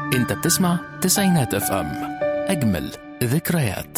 انت بتسمع تسعينات اف ام اجمل ذكريات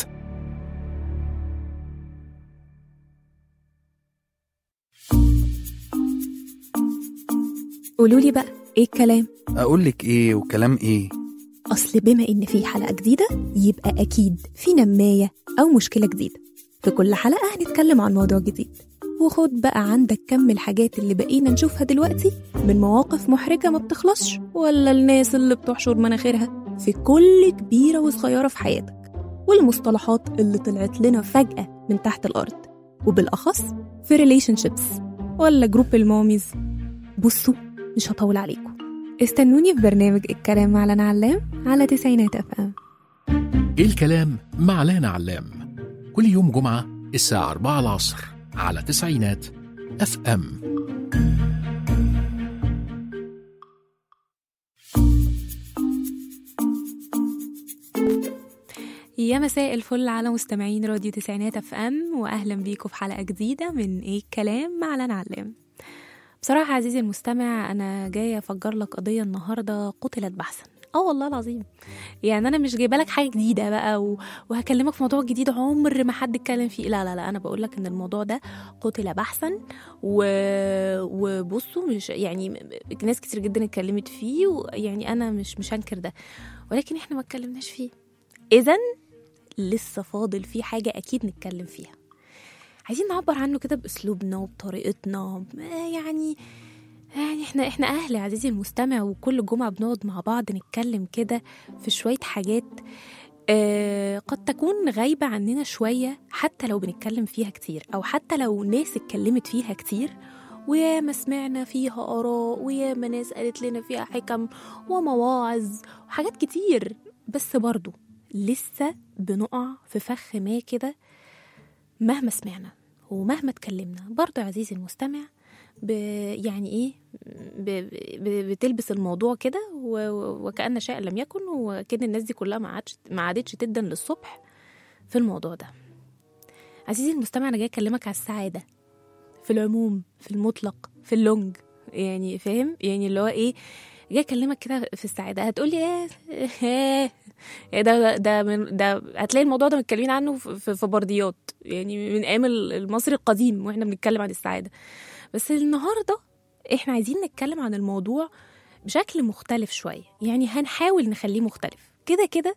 قولوا لي بقى ايه الكلام اقول لك ايه وكلام ايه اصل بما ان في حلقه جديده يبقى اكيد في نمايه او مشكله جديده في كل حلقه هنتكلم عن موضوع جديد وخد بقى عندك كم الحاجات اللي بقينا نشوفها دلوقتي من مواقف محرجه ما بتخلصش ولا الناس اللي بتحشر مناخيرها في كل كبيره وصغيره في حياتك والمصطلحات اللي طلعت لنا فجاه من تحت الارض وبالاخص في ريليشن شيبس ولا جروب الماميز بصوا مش هطول عليكم استنوني في برنامج الكلام مع لنا علام على تسعينات اف ام ايه الكلام مع لانا علام كل يوم جمعة الساعة 4 العصر على تسعينات اف ام يا مساء الفل على مستمعين راديو تسعينات اف ام واهلا بيكم في حلقه جديده من ايه الكلام مع لنا علام بصراحه عزيزي المستمع انا جايه افجر لك قضيه النهارده قتلت بحثا اه والله العظيم يعني انا مش جايبه لك حاجه جديده بقى و... وهكلمك في موضوع جديد عمر ما حد اتكلم فيه لا لا لا انا بقول لك ان الموضوع ده قتل بحثا و... وبصوا مش يعني ناس كتير جدا اتكلمت فيه ويعني انا مش مش هنكر ده ولكن احنا ما اتكلمناش فيه اذا لسه فاضل فيه حاجه اكيد نتكلم فيها عايزين نعبر عنه كده باسلوبنا وبطريقتنا يعني يعني احنا احنا اهل يا عزيزي المستمع وكل جمعه بنقعد مع بعض نتكلم كده في شويه حاجات آه قد تكون غايبه عننا شويه حتى لو بنتكلم فيها كتير او حتى لو ناس اتكلمت فيها كتير ويا ما سمعنا فيها آراء ويا ما ناس قالت لنا فيها حكم ومواعظ وحاجات كتير بس برضو لسه بنقع في فخ ما كده مهما سمعنا ومهما اتكلمنا برضو يا عزيزي المستمع ب يعني ايه ب ب بتلبس الموضوع كده و- وكأن شيء لم يكن وكده الناس دي كلها ما عادش ما عادتش تدن للصبح في الموضوع ده عزيزي المستمع انا جاي اكلمك على السعاده في العموم في المطلق في اللونج يعني فاهم يعني اللي هو ايه جاي اكلمك كده في السعاده هتقولي ايه ايه إيه ده ده من ده هتلاقي الموضوع ده متكلمين عنه في- في في برديات يعني من ايام المصري القديم واحنا بنتكلم عن السعاده بس النهارده احنا عايزين نتكلم عن الموضوع بشكل مختلف شويه يعني هنحاول نخليه مختلف كده كده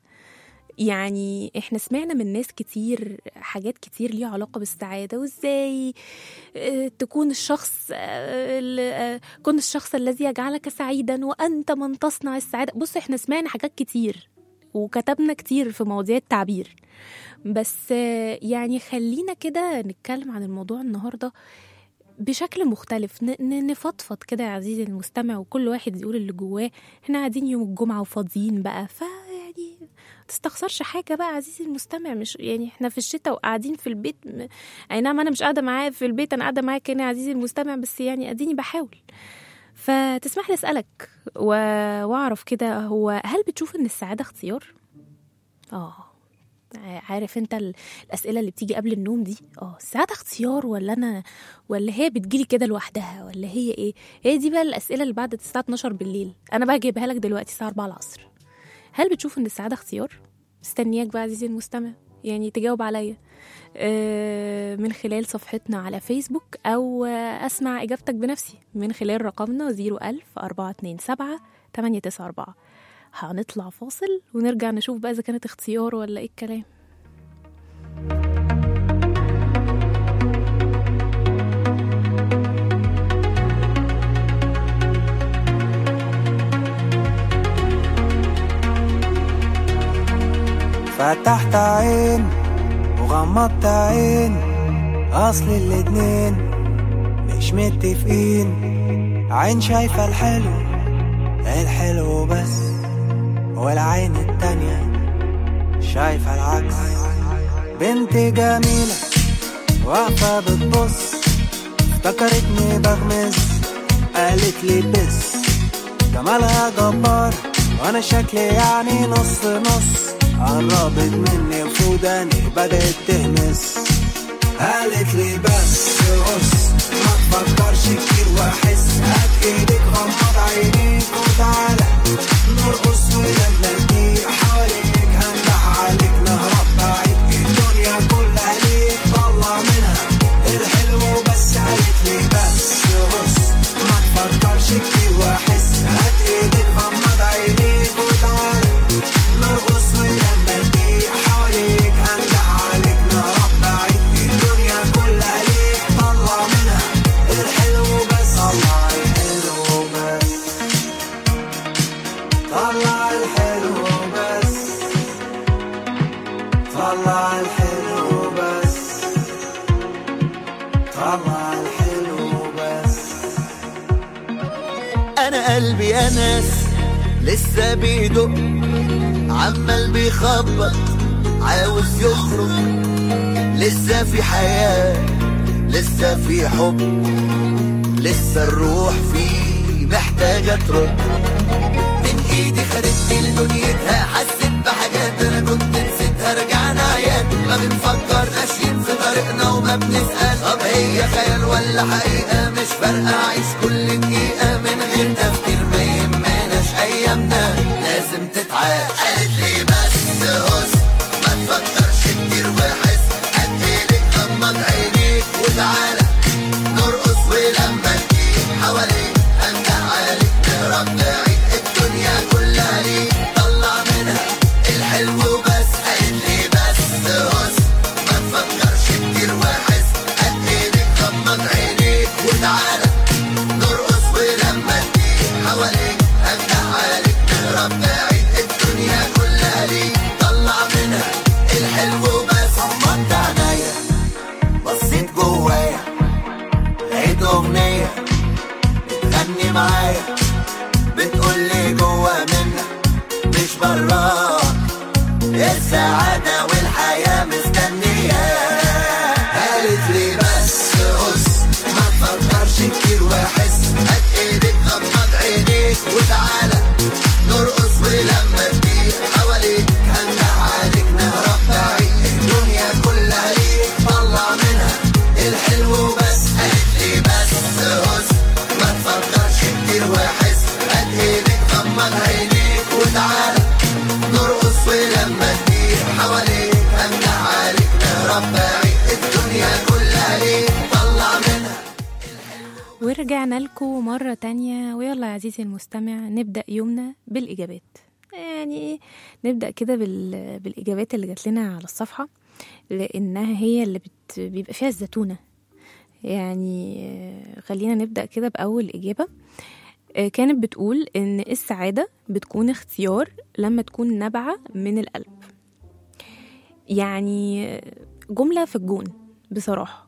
يعني احنا سمعنا من ناس كتير حاجات كتير ليها علاقة بالسعادة وازاي آه، تكون الشخص آه، ال- آه، كن الشخص الذي يجعلك سعيدا وانت من تصنع السعادة بص احنا سمعنا حاجات كتير وكتبنا كتير في مواضيع التعبير بس آه، يعني خلينا كده نتكلم عن الموضوع النهارده بشكل مختلف ن- ن- نفضفض كده يا عزيزي المستمع وكل واحد يقول اللي جواه احنا قاعدين يوم الجمعة وفاضيين بقى فيعني تستخسرش حاجة بقى عزيزي المستمع مش يعني احنا في الشتاء وقاعدين في البيت م- اي نعم انا مش قاعدة معاه في البيت انا قاعدة معاك هنا يا عزيزي المستمع بس يعني اديني بحاول فتسمح لي اسألك و... واعرف كده هو هل بتشوف ان السعادة اختيار؟ اه عارف انت ال- الاسئله اللي بتيجي قبل النوم دي اه السعاده اختيار ولا انا ولا هي بتجيلي كده لوحدها ولا هي ايه هي دي بقى الاسئله اللي بعد الساعه 12 بالليل انا بقى جايبها لك دلوقتي الساعه 4 العصر هل بتشوف ان السعاده اختيار مستنياك بقى عزيزي المستمع يعني تجاوب عليا آه، من خلال صفحتنا على فيسبوك او آه، اسمع اجابتك بنفسي من خلال رقمنا 01000 427 894 هنطلع فاصل ونرجع نشوف بقى اذا كانت اختيار ولا ايه الكلام فتحت عين وغمضت عين اصل الاتنين مش متفقين عين شايفة الحلو الحلو بس والعين التانية شايفة العكس بنت جميلة واقفة بتبص افتكرتني بغمز قالت لي بس جمالها جبار وانا شكلي يعني نص نص قربت مني وفوداني بدأت تهمس قالت لي بس قص ما تفكرش كتير واحس هات ايدك غمض عينيك وتعالى نرقص ولاد انا قلبي يا ناس لسه بيدق عمال بيخبط عاوز يخرج لسه في حياة لسه في حب لسه الروح فيه محتاجة ترد من ايدي خدتني لدنيتها حسيت بحاجات انا كنت نسيتها رجعنا عيان ما بنفكر ماشيين في طريقنا وما بنسأل طب هي خيال ولا حقيقة مش فارقة عيش كل دقيقة من غير تفكير ما يهمناش ايامنا لازم تتعاش قالت لي بس هس ما تفكرش كتير وحس قد ايدك غمض عينيك وتعالى نرقص ولما تجيب حواليك انجح عليك نهرب بعيد الدنيا كلها ليك طلع منها الحلو بس قالت لي بس هس ما تفكرش كتير وحس قد ايدك غمض عينيك وتعالى نرقص ولما تجيب حواليك انجح عليك نهرب بعيد الدنيا كلها ليك طلع منها الحلو بس غمضت عينيا بصيت جوايا لقيت اغنيه بتغني معايا بتقول لي جوا منك مش براك السعادة والحياة مستنية قالت لي بس قص ما تفكرش كتير واحس هات ايدك غمض عينيك وتعالى نرقص ولما تجيب حواليك هنجح عليك نهرب بعيد الدنيا كلها ليك طلع منها الحلو بس قالت لي بس قص ما تفكرش كتير واحس هات ايدك غمض عينيك وتعالى نرقص ولما تجيب حواليك هنجح عليك نهرب بعيد الدنيا كلها ليك طلع منها ورجعنا لكم مرة تانية ويلا يا عزيزي المستمع نبدأ يومنا بالإجابات يعني نبدأ كده بال... بالإجابات اللي جات لنا على الصفحة لأنها هي اللي بت... بيبقى فيها الزتونة يعني آه، خلينا نبدأ كده بأول إجابة آه، كانت بتقول إن السعادة بتكون اختيار لما تكون نابعة من القلب يعني آه، جملة في الجون بصراحة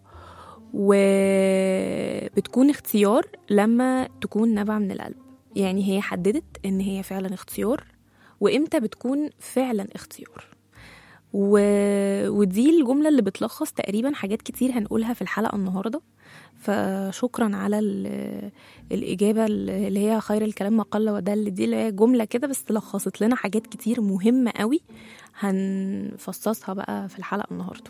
وبتكون اختيار لما تكون نابعة من القلب يعني هي حددت ان هي فعلا اختيار وامتى بتكون فعلا اختيار و... ودي الجملة اللي بتلخص تقريبا حاجات كتير هنقولها في الحلقة النهاردة فشكرا على ال... الإجابة اللي هي خير الكلام ما قل ودل دي اللي هي جملة كده بس لخصت لنا حاجات كتير مهمة قوي هنفصصها بقى في الحلقة النهاردة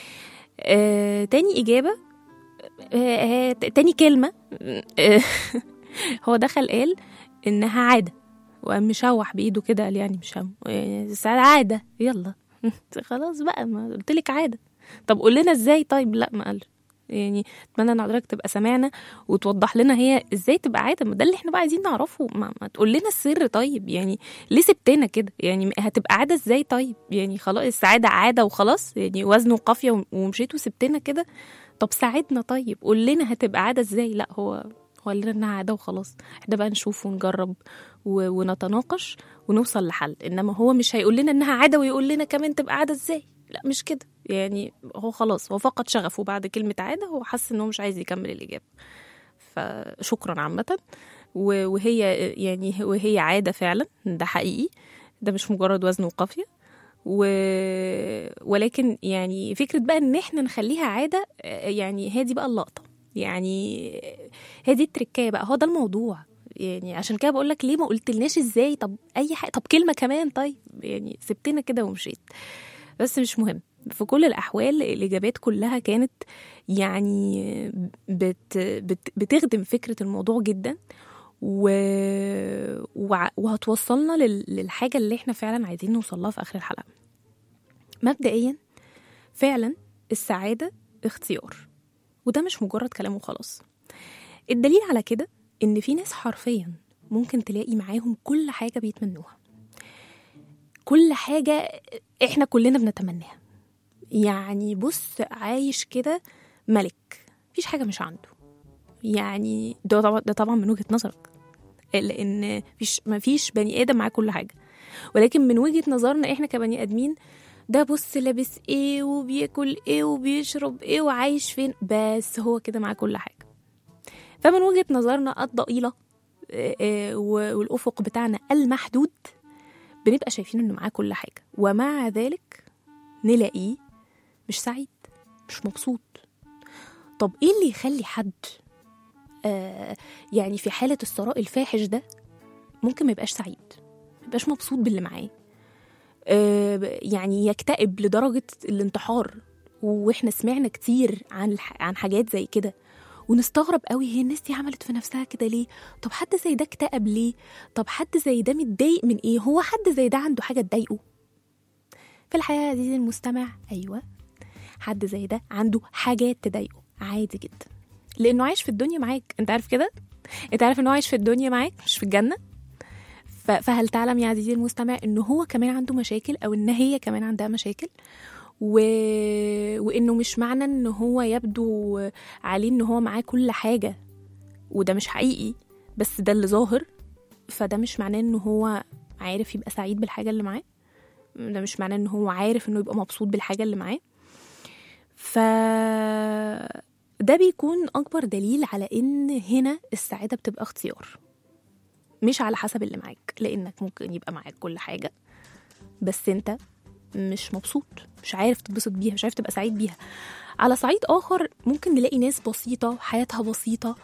آه، تاني إجابة آه، آه، تاني كلمة آه، هو دخل قال إنها عادة وقام مشوح بإيده كده قال يعني مش هم يعني السعادة عادة يلا خلاص بقى ما قلت لك عادة طب قول لنا ازاي طيب لا ما قال يعني اتمنى ان حضرتك تبقى سامعنا وتوضح لنا هي ازاي تبقى عاده ما ده اللي احنا بقى عايزين نعرفه ما, ما تقول لنا السر طيب يعني ليه سبتنا كده يعني هتبقى عاده ازاي طيب يعني خلاص السعاده عاده وخلاص يعني وزن وقافيه وم- ومشيت وسبتنا كده طب ساعدنا طيب قول لنا هتبقى عاده ازاي لا هو هو قال لنا انها عاده وخلاص احنا بقى نشوف ونجرب و- ونتناقش ونوصل لحل انما هو مش هيقول لنا انها عاده ويقول لنا كمان تبقى عاده ازاي لا مش كده يعني هو خلاص هو فقد شغفه بعد كلمة عادة هو حس ان هو مش عايز يكمل الإجابة فشكرا عامة و- وهي يعني وهي عادة فعلا ده حقيقي ده مش مجرد وزن وقافية و... ولكن يعني فكرة بقى ان احنا نخليها عادة آه، يعني هي دي بقى اللقطة يعني هي دي التركية بقى هو ده الموضوع يعني عشان كده بقول لك ليه ما قلتلناش ازاي طب اي حاجه طب كلمه كمان طيب يعني سبتنا كده ومشيت بس مش مهم في كل الأحوال الإجابات كلها كانت يعني بت بت بتخدم فكرة الموضوع جدا و... وع- وهتوصلنا لل... للحاجة اللي احنا فعلا عايزين نوصلها في آخر الحلقة مبدئيا فعلا السعادة اختيار وده مش مجرد كلام وخلاص الدليل على كده إن في ناس حرفيا ممكن تلاقي معاهم كل حاجة بيتمنوها كل حاجة احنا كلنا بنتمناها يعني بص عايش كده ملك مفيش حاجة مش عنده يعني ده طبعا ده طبعا من وجهة نظرك لأن مفيش مفيش بني آدم معاه كل حاجة ولكن من وجهة نظرنا احنا كبني آدمين ده بص لابس ايه وبياكل ايه وبيشرب ايه وعايش فين بس هو كده معاه كل حاجة فمن وجهة نظرنا الضئيلة آه، آه، و- والافق بتاعنا المحدود بنبقى شايفين انه معاه كل حاجه ومع ذلك نلاقيه مش سعيد مش مبسوط طب ايه اللي يخلي حد آه يعني في حاله الثراء الفاحش ده ممكن ما يبقاش سعيد ما يبقاش مبسوط باللي معاه آه يعني يكتئب لدرجه الانتحار واحنا سمعنا كتير عن الح- عن حاجات زي كده ونستغرب قوي هي الناس دي عملت في نفسها كده ليه طب حد زي ده اكتئب ليه طب حد زي ده متضايق من ايه هو حد زي ده عنده حاجه تضايقه في الحياه يا عزيزي المستمع ايوه حد زي ده عنده حاجات تضايقه عادي جدا لانه عايش في الدنيا معاك انت عارف كده انت عارف انه عايش في الدنيا معاك مش في الجنه ف- فهل تعلم يا عزيزي المستمع انه هو كمان عنده مشاكل او ان هي كمان عندها مشاكل و... وانه مش معنى ان هو يبدو عليه ان هو معاه كل حاجه وده مش حقيقي بس ده اللي ظاهر فده مش معناه ان هو عارف يبقى سعيد بالحاجه اللي معاه ده مش معناه ان هو عارف انه يبقى مبسوط بالحاجه اللي معاه ف ده بيكون اكبر دليل على ان هنا السعاده بتبقى اختيار مش على حسب اللي معاك لانك ممكن يبقى معاك كل حاجه بس انت مش مبسوط مش عارف تتبسط بيها مش عارف تبقى سعيد بيها على صعيد اخر ممكن نلاقي ناس بسيطه حياتها بسيطه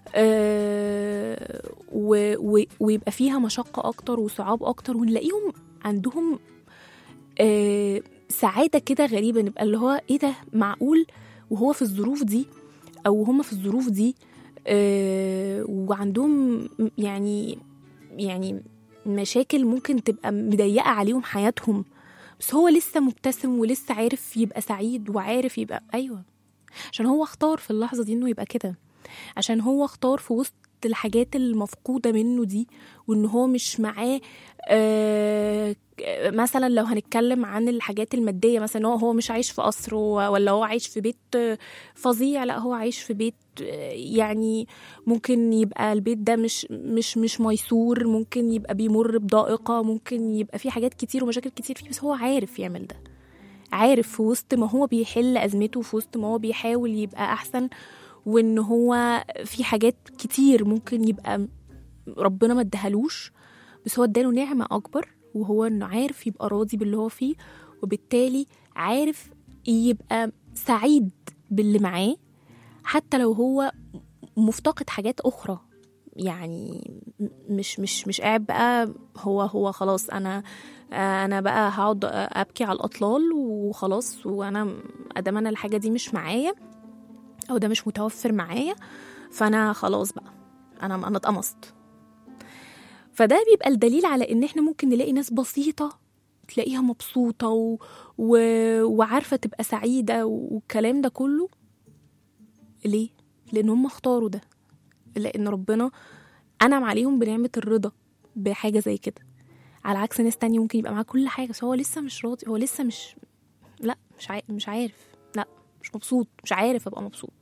آه و و ويبقى فيها مشقه اكتر وصعاب اكتر ونلاقيهم عندهم آه سعاده كده غريبه نبقى اللي هو ايه ده معقول وهو في الظروف دي او هم في الظروف دي آه وعندهم يعني يعني مشاكل ممكن تبقى مضيقه عليهم حياتهم بس هو لسه مبتسم ولسه عارف يبقى سعيد وعارف يبقى ايوه عشان هو اختار في اللحظه دي انه يبقى كده عشان هو اختار في وسط الحاجات المفقوده منه دي وان هو مش معاه آه مثلا لو هنتكلم عن الحاجات الماديه مثلا هو هو مش عايش في قصر و- ولا هو عايش في بيت آه، فظيع لا هو عايش في بيت آه، يعني ممكن يبقى البيت ده مش مش مش ميسور ممكن يبقى بيمر بضائقه ممكن يبقى فيه حاجات كتير ومشاكل كتير فيه بس هو عارف يعمل ده عارف في وسط ما هو بيحل ازمته في وسط ما هو بيحاول يبقى احسن وان هو في حاجات كتير ممكن يبقى ربنا ما ادهالوش بس هو اداله نعمه اكبر وهو انه عارف يبقى راضي باللي هو فيه وبالتالي عارف يبقى سعيد باللي معاه حتى لو هو مفتقد حاجات اخرى يعني م- مش مش مش قاعد بقى هو هو خلاص انا انا بقى هقعد ابكي على الاطلال وخلاص وانا ادام انا الحاجه دي مش معايا او ده مش متوفر معايا فانا خلاص بقى انا انا اتقمصت فده بيبقى الدليل على ان احنا ممكن نلاقي ناس بسيطه تلاقيها مبسوطه و... و... وعارفه تبقى سعيده والكلام ده كله ليه لان هم اختاروا ده لان ربنا انعم عليهم بنعمه الرضا بحاجه زي كده على عكس ناس تانية ممكن يبقى معاه كل حاجه بس هو لسه مش راضي هو لسه مش لا مش عارف مش عارف لا مش مبسوط مش عارف ابقى مبسوط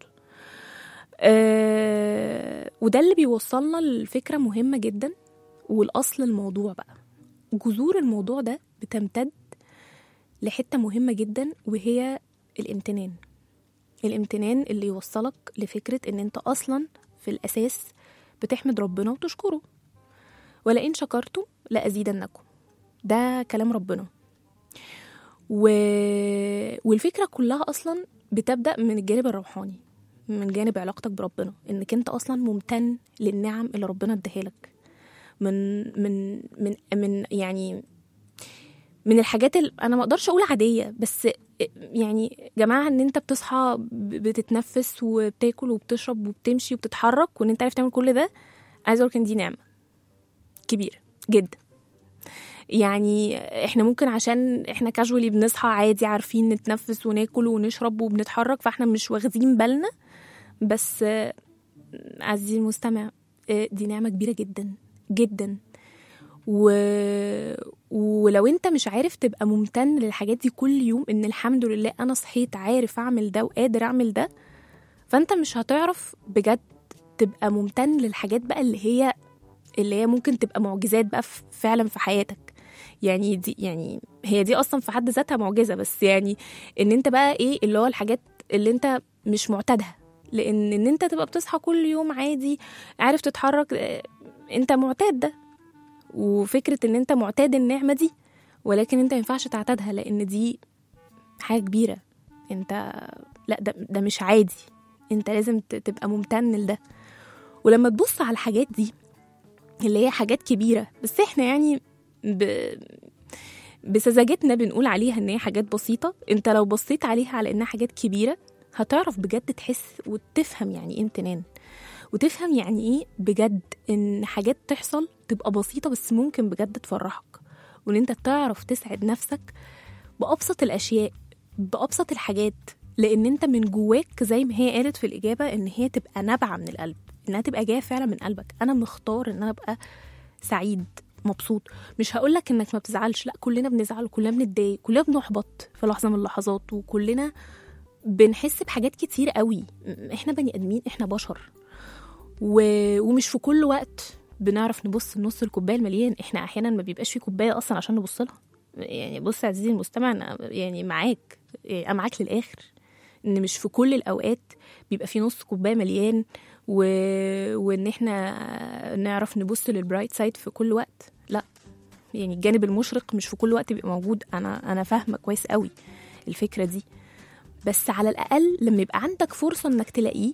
أه وده اللي بيوصلنا لفكره مهمه جدا والاصل الموضوع بقى جذور الموضوع ده بتمتد لحته مهمه جدا وهي الامتنان الامتنان اللي يوصلك لفكره ان انت اصلا في الاساس بتحمد ربنا وتشكره ولئن شكرتم لازيدنكم ده كلام ربنا و... والفكره كلها اصلا بتبدا من الجانب الروحاني من جانب علاقتك بربنا انك انت اصلا ممتن للنعم اللي ربنا اداها لك من من من من يعني من الحاجات اللي انا ما اقدرش اقول عاديه بس يعني جماعه ان انت بتصحى ب- بتتنفس وبتاكل وبتشرب وبتمشي وبتتحرك وان انت عارف تعمل كل ده عايزه اقول ان دي نعمه كبيره جدا يعني احنا ممكن عشان احنا كاجولي بنصحى عادي عارفين نتنفس وناكل ونشرب وبنتحرك فاحنا مش واخدين بالنا بس آه، عزيزي المستمع آه، دي نعمه كبيره جدا جدا و... ولو انت مش عارف تبقى ممتن للحاجات دي كل يوم ان الحمد لله انا صحيت عارف اعمل ده وقادر اعمل ده فانت مش هتعرف بجد تبقى ممتن للحاجات بقى اللي هي اللي هي ممكن تبقى معجزات بقى في- فعلا في حياتك يعني دي يعني هي دي اصلا في حد ذاتها معجزه بس يعني ان انت بقى ايه اللي هو الحاجات اللي انت مش معتادها لان ان انت تبقى بتصحى كل يوم عادي عارف تتحرك آه، انت معتاد ده وفكره ان انت معتاد النعمه دي ولكن انت ما ينفعش تعتادها لان دي حاجه كبيره انت لا ده ده مش عادي انت لازم ت- تبقى ممتن لده ولما تبص على الحاجات دي اللي هي حاجات كبيره بس احنا يعني ب... بسذاجتنا بنقول عليها ان هي حاجات بسيطه انت لو بصيت عليها على انها حاجات كبيره هتعرف بجد تحس وتفهم يعني ايه امتنان وتفهم يعني ايه بجد ان حاجات تحصل تبقى بسيطه بس ممكن بجد تفرحك وان انت تعرف تسعد نفسك بابسط الاشياء بابسط الحاجات لان انت من جواك زي ما هي قالت في الاجابه ان هي تبقى نابعه من القلب انها تبقى جايه فعلا من قلبك انا مختار ان انا ابقى سعيد مبسوط مش هقولك انك ما بتزعلش لا كلنا بنزعل وكلنا بنتضايق كلنا بنحبط في لحظه من اللحظات وكلنا بنحس بحاجات كتير قوي احنا بني ادمين احنا بشر و... ومش في كل وقت بنعرف نبص لنص الكوبايه المليان احنا احيانا ما بيبقاش في كوبايه اصلا عشان نبص لها يعني بص يا عزيزي المستمع أنا يعني معاك يعني انا معاك للاخر ان مش في كل الاوقات بيبقى في نص كوبايه مليان و... وان احنا نعرف نبص للبرايت سايد في كل وقت لا يعني الجانب المشرق مش في كل وقت بيبقى موجود انا انا فاهمه كويس قوي الفكره دي بس على الاقل لما يبقى عندك فرصه انك تلاقيه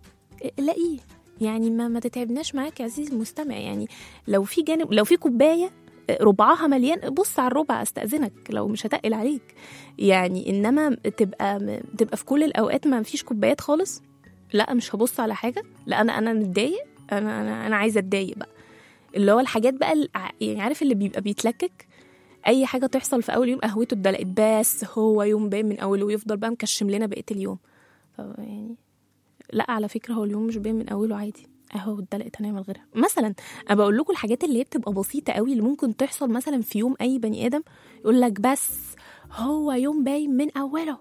لاقيه يعني ما ما تتعبناش معاك يا عزيزي المستمع يعني لو في جانب لو في كوبايه ربعها مليان بص على الربع استاذنك لو مش هتقل عليك يعني انما تبقى تبقى في كل الاوقات ما فيش كوبايات خالص لا مش هبص على حاجه لا انا انا متضايق انا انا انا عايزه اتضايق بقى اللي هو الحاجات بقى الع- يعني عارف اللي بيبقى بيتلكك اي حاجه تحصل في اول يوم قهوته اتدلقت بس هو يوم باين من اوله ويفضل بقى مكشم لنا بقيه اليوم ف يعني لا على فكره هو اليوم مش باين من اوله عادي اهو اتدلقت هنعمل غيرها مثلا انا بقول لكم الحاجات اللي هي بتبقى بسيطه قوي اللي ممكن تحصل مثلا في يوم اي بني ادم يقول لك بس هو يوم باين من اوله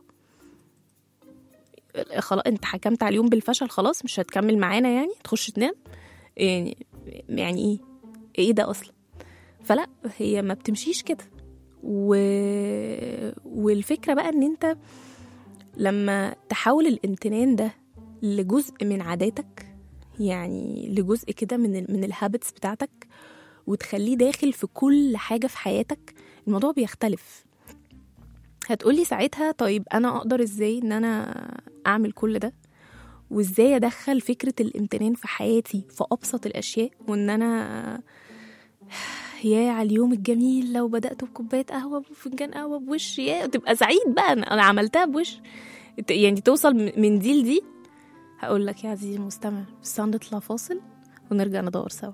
خلاص انت حكمت على اليوم بالفشل خلاص مش هتكمل معانا يعني تخش تنام يعني يعني ايه ايه ده اصلا فلا هي ما بتمشيش كده و... والفكره بقى ان انت لما تحول الامتنان ده لجزء من عاداتك يعني لجزء كده من ال من الهابتس بتاعتك وتخليه داخل في كل حاجه في حياتك الموضوع بيختلف هتقولي ساعتها طيب انا اقدر ازاي ان انا اعمل كل ده وازاي ادخل فكره الامتنان في حياتي في ابسط الاشياء وان انا يا على اليوم الجميل لو بدات بكوبايه قهوه بفنجان قهوه بوش يا تبقى سعيد بقى انا أنا عملتها بوش ت- يعني توصل م- من دي لدي هقول لك يا عزيزي المستمع بس هنطلع فاصل ونرجع ندور سوا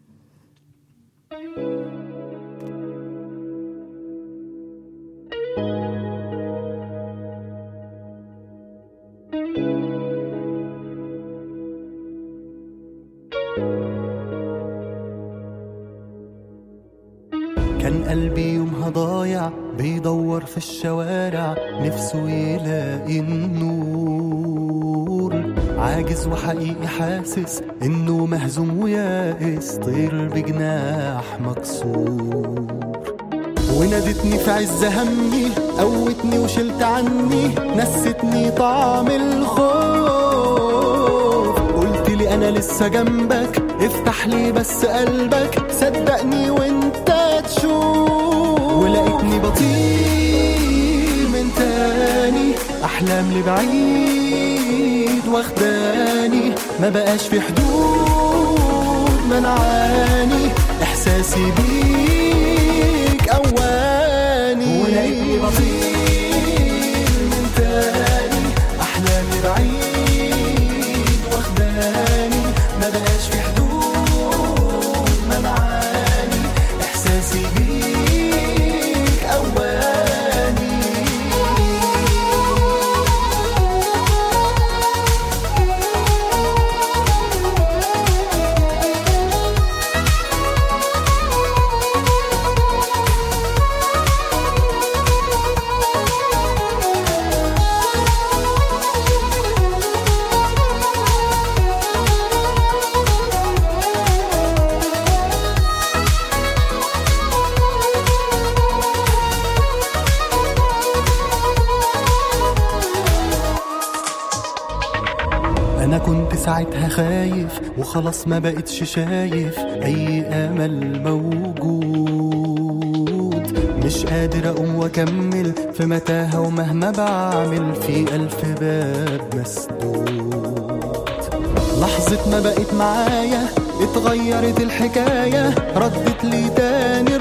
كان قلبي يومها ضايع بيدور في الشوارع نفسه يلاقي النور عاجز وحقيقي حاسس انه مهزوم ويائس طير بجناح مكسور ونادتني في عز همي قوتني وشلت عني نستني طعم الخوف قلت لي انا لسه جنبك افتح لي بس قلبك صدقني وانت تشوف ولقيتني بطير من تاني احلام لبعيد واخداني ما بقاش في حدود منعاني احساسي بيك اواني ولقيتني بطير من تاني احلامي بعيد واخداني ما بقاش في حدود منعاني احساسي بيك اواني وساعتها خايف وخلاص ما بقتش شايف اي امل موجود مش قادر اقوم واكمل في متاهه ومهما بعمل في الف باب مسدود لحظة ما بقت معايا اتغيرت الحكاية ردت لي تاني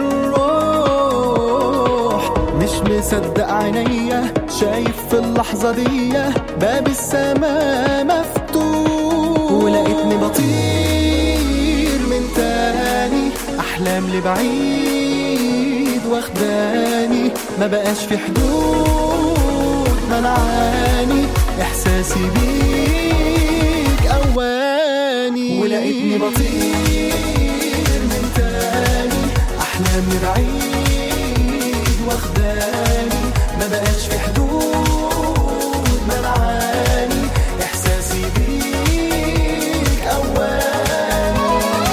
الروح مش مصدق عينيا شايف في اللحظة دي باب السماء مفتوح ولقيتني بطير من تاني أحلام لبعيد واخداني ما بقاش في حدود منعاني إحساسي بيك أواني ولقيتني بطير من تاني أحلام لبعيد واخداني ما بقاش في حدود منعاني إحساسي بيك أواني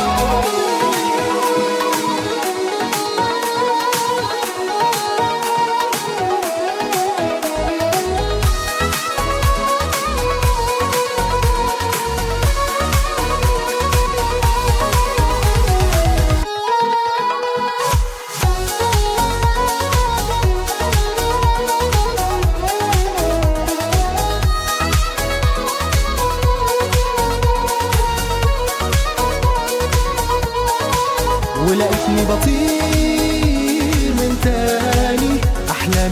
ولقيتني بطير من تاني أحلام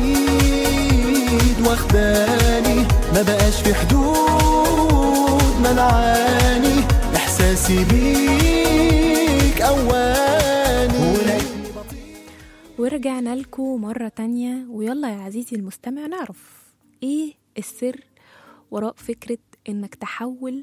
لبعيد واخداني ما بقاش في حدود منعاني إحساسي بيك أواني ولقيتني ورجعنا لكم مرة تانية ويلا يا عزيزي المستمع نعرف ايه السر وراء فكرة انك تحول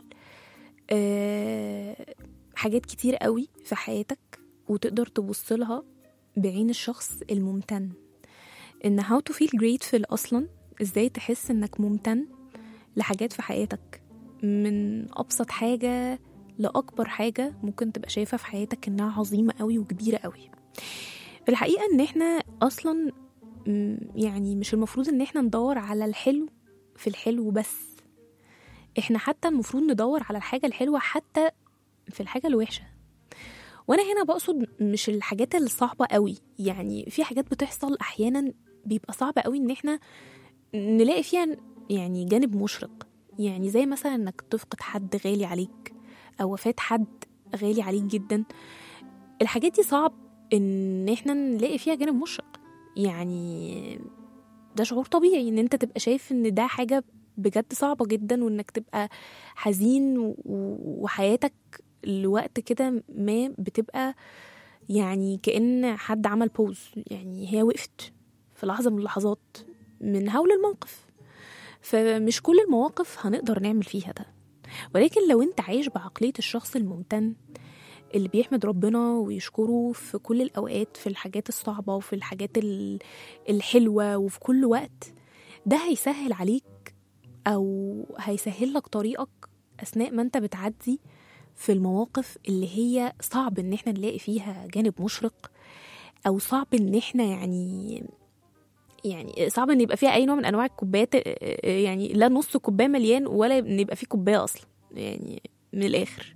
آه حاجات كتير قوي في حياتك وتقدر تبص لها بعين الشخص الممتن ان how to feel grateful اصلا ازاي تحس انك ممتن لحاجات في حياتك من ابسط حاجة لاكبر حاجة ممكن تبقى شايفها في حياتك انها عظيمة قوي وكبيرة قوي في الحقيقة ان احنا اصلا م، يعني مش المفروض ان احنا ندور على الحلو في الحلو بس احنا حتى المفروض ندور على الحاجة الحلوة حتى في الحاجة الوحشة وانا هنا بقصد مش الحاجات الصعبة قوي يعني في حاجات بتحصل احيانا بيبقى صعب قوي ان احنا نلاقي فيها يعني جانب مشرق يعني زي مثلا انك تفقد حد غالي عليك او وفاة حد غالي عليك جدا الحاجات دي صعب ان احنا نلاقي فيها جانب مشرق يعني ده شعور طبيعي ان انت تبقى شايف ان ده حاجة بجد صعبة جدا وانك تبقى حزين و- و- وحياتك لوقت كده ما بتبقى يعني كأن حد عمل بوز يعني هي وقفت في لحظة من اللحظات من هول الموقف فمش كل المواقف هنقدر نعمل فيها ده ولكن لو انت عايش بعقلية الشخص الممتن اللي بيحمد ربنا ويشكره في كل الأوقات في الحاجات الصعبة وفي الحاجات ال- الحلوة وفي كل وقت ده هيسهل عليك أو هيسهل لك طريقك أثناء ما أنت بتعدي في المواقف اللي هي صعب إن احنا نلاقي فيها جانب مشرق أو صعب إن احنا يعني يعني صعب ان يبقى فيها اي نوع من انواع الكوبايات يعني لا نص كوبايه مليان ولا ان يبقى فيه كوبايه اصلا يعني من الاخر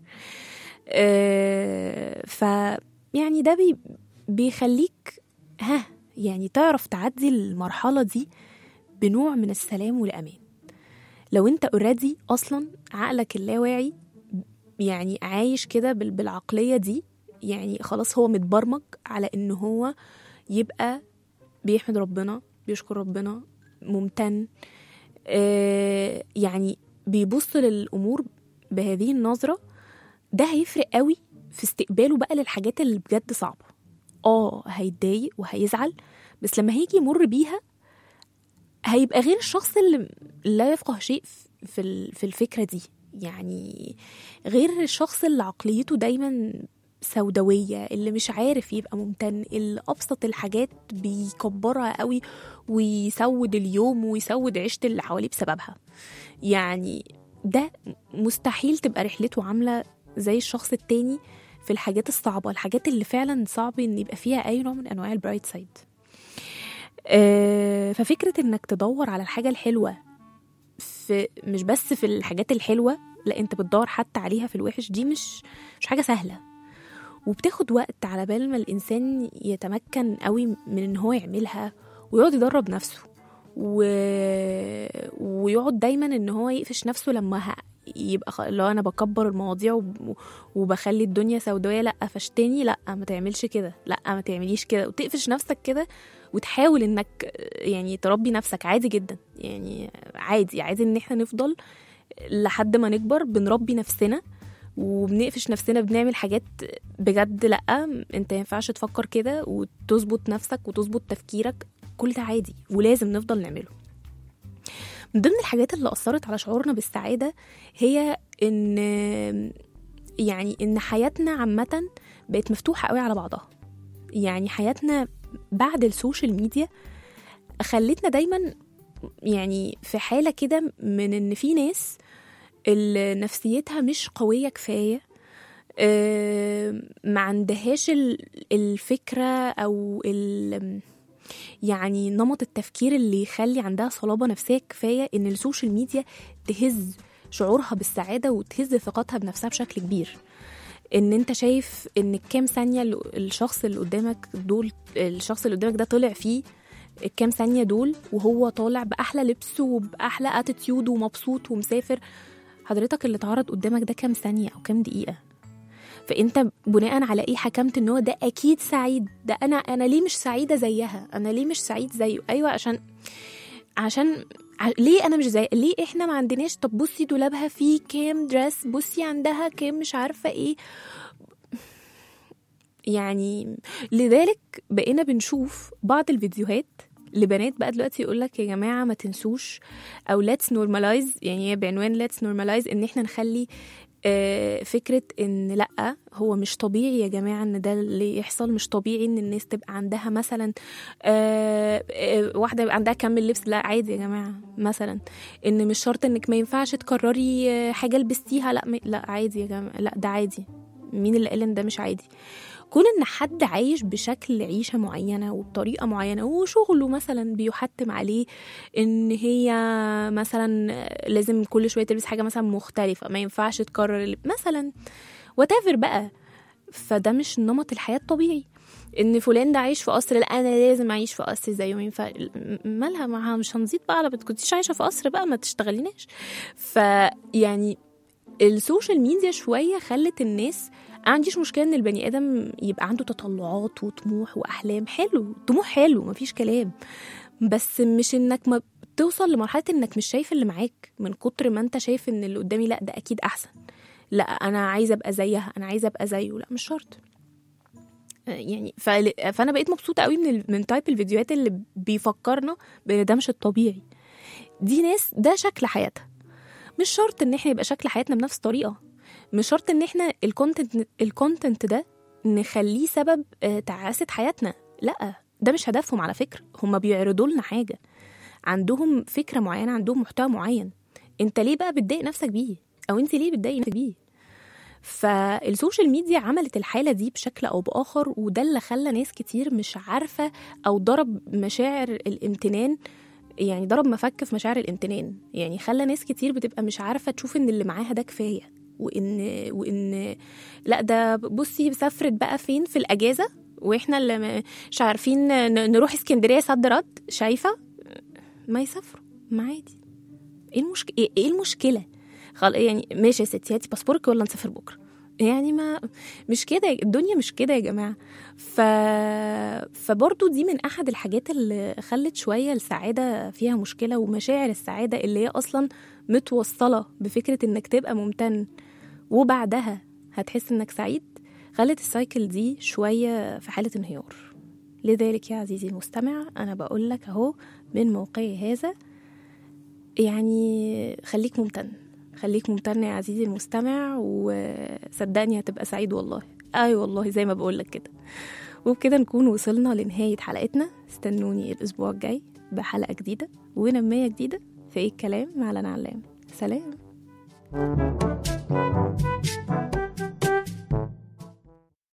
آه، ف يعني ده بي بيخليك ها يعني تعرف تعدي المرحله دي بنوع من السلام والامان لو انت اوريدي اصلا عقلك اللاواعي يعني عايش كده بال- بالعقليه دي يعني خلاص هو متبرمج على ان هو يبقى بيحمد ربنا بيشكر ربنا ممتن آه يعني بيبص للامور بهذه النظره ده هيفرق قوي في استقباله بقى للحاجات اللي بجد صعبه اه هيتضايق وهيزعل بس لما هيجي يمر بيها هيبقى غير الشخص اللي لا يفقه شيء في ال- في الفكره دي يعني غير الشخص اللي عقليته دايما سوداوية اللي مش عارف يبقى ممتن اللي أبسط الحاجات بيكبرها قوي ويسود اليوم ويسود عيشة اللي حواليه بسببها يعني ده مستحيل تبقى رحلته عاملة زي الشخص التاني في الحاجات الصعبة الحاجات اللي فعلا صعب ان يبقى فيها اي نوع من انواع البرايت سايد آه، ففكرة انك تدور على الحاجة الحلوة في مش بس في الحاجات الحلوة لا انت بتدور حتى عليها في الوحش دي مش مش حاجه سهله وبتاخد وقت على بال ما الانسان يتمكن قوي من ان هو يعملها ويقعد يدرب نفسه و... ويقعد دايما ان هو يقفش نفسه لما ه... يبقى خ... لو انا بكبر المواضيع وب... وبخلي الدنيا سوداويه لا فشتني لا ما تعملش كده لا ما تعمليش كده وتقفش نفسك كده وتحاول انك يعني تربي نفسك عادي جدا يعني عادي عادي ان احنا نفضل لحد ما نكبر بنربي نفسنا وبنقفش نفسنا بنعمل حاجات بجد لا انت ما ينفعش تفكر كده وتظبط نفسك وتظبط تفكيرك كل ده عادي ولازم نفضل نعمله من ضمن الحاجات اللي أثرت على شعورنا بالسعادة هي إن يعني إن حياتنا عامة بقت مفتوحة قوي على بعضها يعني حياتنا بعد السوشيال ميديا خلتنا دايما يعني في حالة كده من إن في ناس اللي نفسيتها مش قوية كفاية آه، ما عندهاش ال- الفكرة أو ال- يعني نمط التفكير اللي يخلي عندها صلابة نفسية كفاية إن السوشيال ميديا تهز شعورها بالسعادة وتهز ثقتها بنفسها بشكل كبير ان انت شايف ان الكام ثانية اللي- الشخص اللي قدامك دول الشخص اللي قدامك ده طلع فيه الكام ثانية دول وهو طالع بأحلى لبس وبأحلى اتيتيود ومبسوط ومسافر حضرتك اللي اتعرض قدامك ده كام ثانية أو كام دقيقة فانت بناء على ايه حكمت ان هو ده اكيد سعيد ده انا انا ليه مش سعيده زيها انا ليه مش سعيد زيه ايوه عشان عشان ع- ليه انا مش زي ليه احنا ما عندناش طب بصي دولابها فيه كام دريس بصي عندها كام مش عارفه ايه يعني لذلك بقينا بنشوف بعض الفيديوهات لبنات بقى دلوقتي يقول لك يا جماعه ما تنسوش او let's normalize يعني هي بعنوان let's normalize ان احنا نخلي آه، فكرة إن لأ هو مش طبيعي يا جماعة إن ده اللي يحصل مش طبيعي إن الناس تبقى عندها مثلا آه، آه، واحدة يبقى عندها كم اللبس لا عادي يا جماعة مثلا إن مش شرط إنك ما ينفعش تكرري آه، حاجة لبستيها لا ما- لا عادي يا جماعة لا ده عادي مين اللي قال إن ده مش عادي كون ان حد عايش بشكل عيشه معينه وبطريقه معينه وشغله مثلا بيحتم عليه ان هي مثلا لازم كل شويه تلبس حاجه مثلا مختلفه ما ينفعش تكرر اللي مثلا وتافر بقى فده مش نمط الحياه الطبيعي ان فلان ده عايش في قصر لا انا لازم اعيش في قصر زيه ما ينفع م- مالها معاها مش هنزيد بقى على ما كنتيش عايشه في قصر بقى ما تشتغليناش فيعني السوشيال ميديا شويه خلت الناس ما عنديش مشكله ان البني ادم يبقى عنده تطلعات وطموح واحلام حلو طموح حلو مفيش كلام بس مش انك ما توصل لمرحله انك مش شايف اللي معاك من كتر ما انت شايف ان اللي قدامي لا ده اكيد احسن لا انا عايزه ابقى زيها انا عايزه ابقى زيه لا مش شرط يعني فل- فانا بقيت مبسوطه قوي من ال... من تايب الفيديوهات اللي بيفكرنا بان ده مش الطبيعي دي ناس ده شكل حياتها مش شرط ان احنا يبقى شكل حياتنا بنفس الطريقه مش شرط ان احنا الكونتنت الكونتنت ده نخليه سبب آه، تعاسه حياتنا لا ده مش هدفهم على فكره هم بيعرضوا لنا حاجه عندهم فكره معينه عندهم محتوى معين انت ليه بقى بتضايق نفسك بيه او انت ليه بتضايق نفسك بيه فالسوشيال ميديا عملت الحاله دي بشكل او باخر وده اللي خلى ناس كتير مش عارفه او ضرب مشاعر الامتنان يعني ضرب مفك في مشاعر الامتنان يعني خلى ناس كتير بتبقى مش عارفه تشوف ان اللي معاها ده كفايه وان وان لا ده بصي سافرت بقى فين في الاجازه واحنا اللي م- مش عارفين ن- نروح اسكندريه صد رد شايفه ما يسافروا ما عادي ايه المشكله ايه المشكله خل... يعني ماشي يا ستي هاتي باسبورك ولا نسافر بكره يعني ما مش كده الدنيا مش كده يا جماعه ف فبرضو دي من احد الحاجات اللي خلت شويه السعاده فيها مشكله ومشاعر السعاده اللي هي اصلا متوصله بفكره انك تبقى ممتن وبعدها هتحس انك سعيد خلت السايكل دي شويه في حاله انهيار لذلك يا عزيزي المستمع انا بقول لك اهو من موقعي هذا يعني خليك ممتن خليك ممتن يا عزيزي المستمع وصدقني هتبقى سعيد والله اي أيوة والله زي ما بقول لك كده وبكده نكون وصلنا لنهاية حلقتنا استنوني الأسبوع الجاي بحلقة جديدة ونمية جديدة في إيه الكلام مع لنا علام سلام